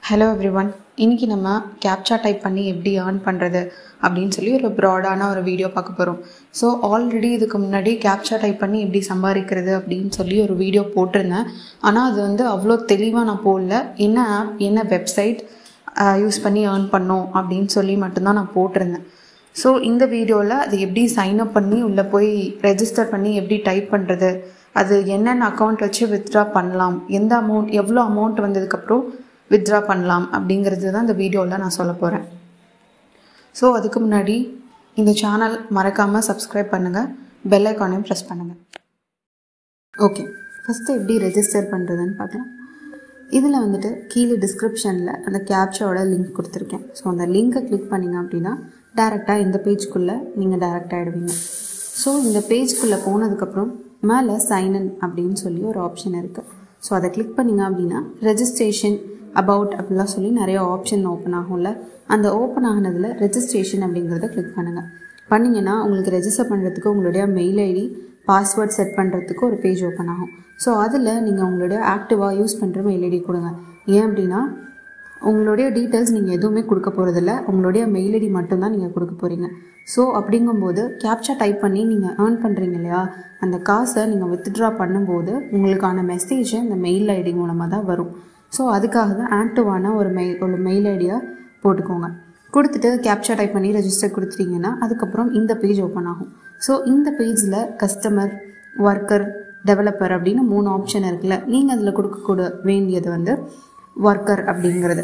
hello every one இன்றைக்கி நம்ம captcha type பண்ணி எப்படி ஏர்ன் பண்ணுறது அப்படின்னு சொல்லி ஒரு ப்ராடான ஒரு வீடியோ பார்க்க போகிறோம் ஸோ ஆல்ரெடி இதுக்கு முன்னாடி கேப்சா டைப் பண்ணி எப்படி சம்பாதிக்கிறது அப்படின்னு சொல்லி ஒரு வீடியோ போட்டிருந்தேன் ஆனால் அது வந்து அவ்வளோ தெளிவாக நான் போடல என்ன ஆப் என்ன வெப்சைட் யூஸ் பண்ணி ஏர்ன் பண்ணோம் அப்படின்னு சொல்லி மட்டும்தான் நான் போட்டிருந்தேன் ஸோ இந்த வீடியோவில் அது எப்படி சைன் அப் பண்ணி உள்ளே போய் ரெஜிஸ்டர் பண்ணி எப்படி டைப் பண்ணுறது அது என்னென்ன அக்கௌண்ட் வச்சு வித்ட்ரா பண்ணலாம் எந்த அமௌண்ட் எவ்வளோ அமௌண்ட் வந்ததுக்கப்புறம் வித்ட்ரா பண்ணலாம் அப்படிங்கிறது தான் இந்த வீடியோவில் நான் சொல்ல போகிறேன் ஸோ அதுக்கு முன்னாடி இந்த சேனல் மறக்காமல் சப்ஸ்கிரைப் பண்ணுங்கள் பெல் ஐக்கானையும் ப்ரெஸ் பண்ணுங்கள் ஓகே ஃபஸ்ட்டு எப்படி ரெஜிஸ்டர் பண்ணுறதுன்னு பார்க்கலாம் இதில் வந்துட்டு கீழே டிஸ்கிரிப்ஷனில் அந்த கேப்சாவோட லிங்க் கொடுத்துருக்கேன் ஸோ அந்த லிங்க்கை கிளிக் பண்ணிங்க அப்படின்னா டேரெக்டாக இந்த பேஜ்க்குள்ளே நீங்கள் டேரெக்ட் ஆகிடுவீங்க ஸோ இந்த பேஜ்க்குள்ளே போனதுக்கப்புறம் மேலே சைன்இன் அப்படின்னு சொல்லி ஒரு ஆப்ஷன் இருக்குது ஸோ அதை கிளிக் பண்ணிங்க அப்படின்னா ரெஜிஸ்ட்ரேஷன் அபவுட் அப்படிலாம் சொல்லி நிறைய ஆப்ஷன் ஓப்பன் ஆகும்ல அந்த ஓப்பன் ஆகினதில் ரெஜிஸ்ட்ரேஷன் அப்படிங்கிறத கிளிக் பண்ணுங்கள் பண்ணிங்கன்னா உங்களுக்கு ரெஜிஸ்டர் பண்ணுறதுக்கு உங்களுடைய மெயில் ஐடி பாஸ்வேர்ட் செட் பண்ணுறதுக்கு ஒரு பேஜ் ஓப்பன் ஆகும் ஸோ அதில் நீங்கள் உங்களுடைய ஆக்டிவாக யூஸ் பண்ணுற மெயில் ஐடி கொடுங்க ஏன் அப்படின்னா உங்களுடைய டீட்டெயில்ஸ் நீங்கள் எதுவுமே கொடுக்க போகிறதில்ல உங்களுடைய மெயில் ஐடி மட்டும்தான் நீங்கள் கொடுக்க போகிறீங்க ஸோ அப்படிங்கும்போது கேப்சா டைப் பண்ணி நீங்கள் ஏர்ன் பண்ணுறீங்க இல்லையா அந்த காசை நீங்கள் வித்ட்ரா பண்ணும்போது உங்களுக்கான மெசேஜை இந்த மெயில் ஐடி மூலமாக தான் வரும் ஸோ அதுக்காக தான் ஆக்டிவான ஒரு மெயில் ஒரு மெயில் ஐடியை போட்டுக்கோங்க கொடுத்துட்டு கேப்சா டைப் பண்ணி ரெஜிஸ்டர் கொடுத்துட்டீங்கன்னா அதுக்கப்புறம் இந்த பேஜ் ஓப்பன் ஆகும் ஸோ இந்த பேஜில் கஸ்டமர் ஒர்க்கர் டெவலப்பர் அப்படின்னு மூணு ஆப்ஷன் இருக்குல்ல நீங்கள் அதில் கொடுக்கக்கூட வேண்டியது வந்து ஒர்க்கர் அப்படிங்கிறது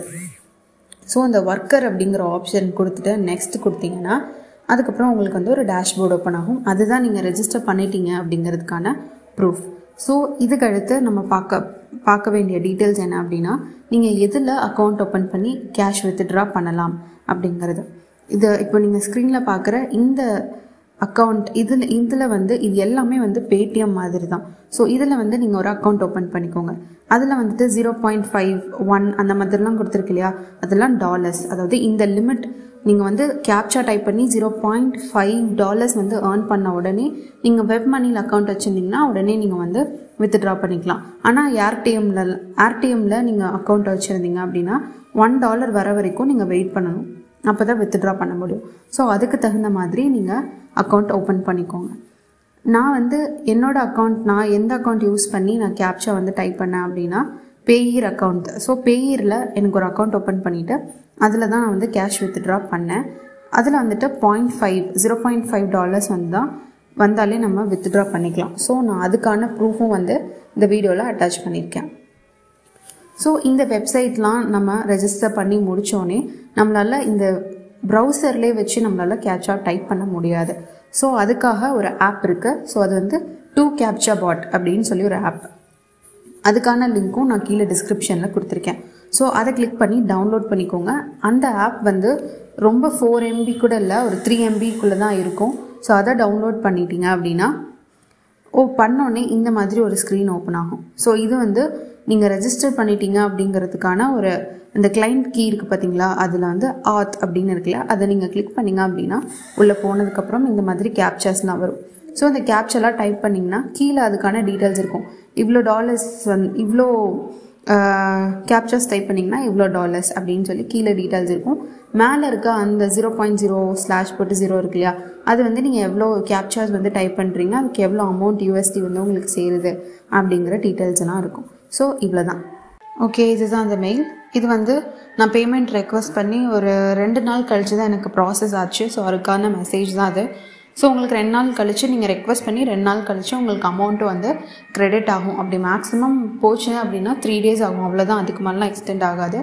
ஸோ அந்த ஒர்க்கர் அப்படிங்கிற ஆப்ஷன் கொடுத்துட்டு நெக்ஸ்ட் கொடுத்தீங்கன்னா அதுக்கப்புறம் உங்களுக்கு வந்து ஒரு டேஷ்போர்டு ஓப்பன் ஆகும் அதுதான் நீங்கள் ரெஜிஸ்டர் பண்ணிட்டீங்க அப்படிங்கிறதுக்கான ப்ரூஃப் ஸோ இதுக்கு அடுத்து நம்ம பார்க்க பார்க்க வேண்டிய டீட்டெயில்ஸ் என்ன அப்படின்னா நீங்கள் எதில் அக்கௌண்ட் ஓப்பன் பண்ணி கேஷ் வித்ட்ரா பண்ணலாம் அப்படிங்கிறது இது இப்போ நீங்கள் ஸ்க்ரீனில் பார்க்குற இந்த அக்கௌண்ட் இதில் இதில் வந்து இது எல்லாமே வந்து பேடிஎம் மாதிரி தான் ஸோ இதில் வந்து நீங்கள் ஒரு அக்கௌண்ட் ஓப்பன் பண்ணிக்கோங்க அதில் வந்துட்டு ஜீரோ பாயிண்ட் ஃபைவ் ஒன் அந்த மாதிரிலாம் கொடுத்துருக்கு இல்லையா அதெல்லாம் டாலர்ஸ் அதாவது இந்த லிமிட் நீங்கள் வந்து கேப்சா டைப் பண்ணி ஜீரோ பாயிண்ட் ஃபைவ் டாலர்ஸ் வந்து ஏர்ன் பண்ண உடனே நீங்கள் வெப் மணியில் அக்கௌண்ட் வச்சுருந்தீங்கன்னா உடனே நீங்கள் வந்து வித்ட்ரா பண்ணிக்கலாம் ஆனால் ஏர்டிஎம்மில் ஏர்டிஎம்மில் நீங்கள் அக்கௌண்ட் வச்சுருந்தீங்க அப்படின்னா ஒன் டாலர் வர வரைக்கும் நீங்கள் வெயிட் பண்ணணும் அப்போ தான் வித்ட்ரா பண்ண முடியும் ஸோ அதுக்கு தகுந்த மாதிரி நீங்கள் அக்கௌண்ட் ஓப்பன் பண்ணிக்கோங்க நான் வந்து என்னோடய அக்கௌண்ட் நான் எந்த அக்கௌண்ட் யூஸ் பண்ணி நான் கேப்சா வந்து டைப் பண்ணேன் அப்படின்னா பேயர் அக்கௌண்ட் ஸோ பேயரில் எனக்கு ஒரு அக்கௌண்ட் ஓப்பன் பண்ணிவிட்டு அதில் தான் நான் வந்து கேஷ் வித்ட்ரா பண்ணேன் அதில் வந்துட்டு point five zero point five dollars வந்து தான் வந்தாலே நம்ம வித்ட்ரா பண்ணிக்கலாம் ஸோ நான் அதுக்கான ப்ரூஃபும் வந்து இந்த வீடியோவில் அட்டாச் பண்ணியிருக்கேன் ஸோ இந்த வெப்சைட்லாம் நம்ம ரெஜிஸ்டர் பண்ணி முடித்தோடனே நம்மளால் இந்த ப்ரௌசர்லேயே வச்சு நம்மளால் கேப்சா டைப் பண்ண முடியாது ஸோ அதுக்காக ஒரு ஆப் இருக்குது ஸோ அது வந்து டூ கேப்சா பாட் அப்படின்னு சொல்லி ஒரு ஆப் அதுக்கான லிங்க்கும் நான் கீழே டிஸ்கிரிப்ஷனில் கொடுத்துருக்கேன் ஸோ அதை கிளிக் பண்ணி டவுன்லோட் பண்ணிக்கோங்க அந்த ஆப் வந்து ரொம்ப ஃபோர் எம்பி கூட இல்லை ஒரு த்ரீ எம்பிக்குள்ளே தான் இருக்கும் ஸோ அதை டவுன்லோட் பண்ணிட்டீங்க அப்படின்னா ஓ பண்ணோடனே இந்த மாதிரி ஒரு ஸ்க்ரீன் ஓப்பன் ஆகும் ஸோ இது வந்து நீங்கள் ரெஜிஸ்டர் பண்ணிட்டீங்க அப்படிங்கிறதுக்கான ஒரு இந்த கிளைண்ட் கீ இருக்குது பார்த்தீங்களா அதில் வந்து ஆத் அப்படின்னு இருக்குல்ல அதை நீங்கள் கிளிக் பண்ணிங்க அப்படின்னா உள்ளே போனதுக்கப்புறம் இந்த மாதிரி கேப்சர்ஸ்லாம் வரும் ஸோ இந்த கேப்சர்லாம் டைப் பண்ணிங்கன்னா கீழே அதுக்கான டீட்டெயில்ஸ் இருக்கும் இவ்வளோ டாலர்ஸ் வந் இவ்வளோ கேப்சர்ஸ் டைப் பண்ணிங்கன்னா இவ்வளோ டாலர்ஸ் அப்படின்னு சொல்லி கீழே டீட்டெயில்ஸ் இருக்கும் மேலே இருக்க அந்த ஜீரோ பாயிண்ட் ஜீரோ ஸ்லாஷ் போட்டு ஜீரோ இருக்கு இல்லையா அது வந்து நீங்கள் எவ்வளோ கேப்சர்ஸ் வந்து டைப் பண்ணுறீங்க அதுக்கு எவ்வளோ அமௌண்ட் யூஎஸ்டி வந்து உங்களுக்கு சேருது அப்படிங்கிற டீட்டெயில்ஸ் எல்லாம் இருக்கும் ஸோ இவ்வளோ தான் ஓகே இதுதான் அந்த மெயில் இது வந்து நான் பேமெண்ட் ரெக்வஸ்ட் பண்ணி ஒரு ரெண்டு நாள் கழிச்சு தான் எனக்கு ப்ராசஸ் ஆச்சு ஸோ அதுக்கான மெசேஜ் தான் அது ஸோ உங்களுக்கு ரெண்டு நாள் கழித்து நீங்கள் ரெக்வஸ்ட் பண்ணி ரெண்டு நாள் கழித்து உங்களுக்கு அமௌண்ட்டு வந்து க்ரெடிட் ஆகும் அப்படி மேக்ஸிமம் போச்சு அப்படின்னா த்ரீ டேஸ் ஆகும் அவ்வளோதான் அதுக்கு மேலாம் எக்ஸ்டெண்ட் ஆகாது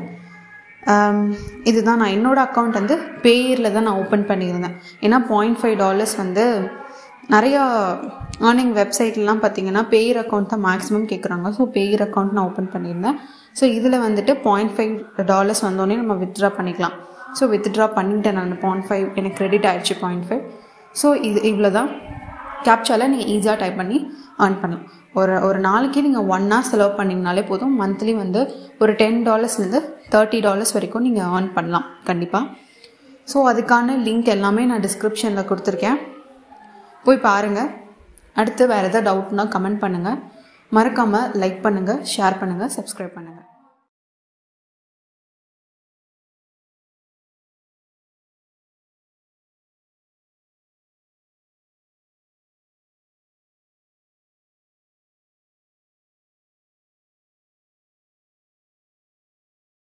இதுதான் நான் என்னோடய அக்கௌண்ட் வந்து பேயரில் தான் நான் ஓப்பன் பண்ணியிருந்தேன் ஏன்னா பாயிண்ட் ஃபைவ் டாலர்ஸ் வந்து நிறையா ஏர்னிங் வெப்சைட்லாம் பார்த்தீங்கன்னா பேயர் அக்கௌண்ட் தான் மேக்ஸிமம் கேட்குறாங்க ஸோ பேயர் அக்கௌண்ட் நான் ஓப்பன் பண்ணியிருந்தேன் ஸோ இதில் வந்துட்டு பாயிண்ட் ஃபைவ் டாலர்ஸ் வந்தோடனே நம்ம வித்ட்ரா பண்ணிக்கலாம் ஸோ வித்ட்ரா பண்ணிட்டேன் நான் பாயிண்ட் ஃபைவ் எனக்கு கிரெடிட் ஆகிடுச்சு பாயிண்ட் ஃபைவ் ஸோ இது இவ்வளோ தான் கேப்சாவில் நீங்கள் ஈஸியாக டைப் பண்ணி ஏர்ன் பண்ணலாம் ஒரு ஒரு நாளைக்கு நீங்கள் ஒன் ஹவர் செலவு பண்ணிங்கனாலே போதும் மந்த்லி வந்து ஒரு டென் டாலர்ஸ்லேருந்து தேர்ட்டி டாலர்ஸ் வரைக்கும் நீங்கள் ஏர்ன் பண்ணலாம் கண்டிப்பாக ஸோ அதுக்கான லிங்க் எல்லாமே நான் டிஸ்கிரிப்ஷனில் கொடுத்துருக்கேன் போய் பாருங்கள் அடுத்து வேறு எதாவது டவுட்னா கமெண்ட் பண்ணுங்கள் மறக்காமல் லைக் பண்ணுங்கள் ஷேர் பண்ணுங்கள் சப்ஸ்கிரைப் பண்ணுங்கள்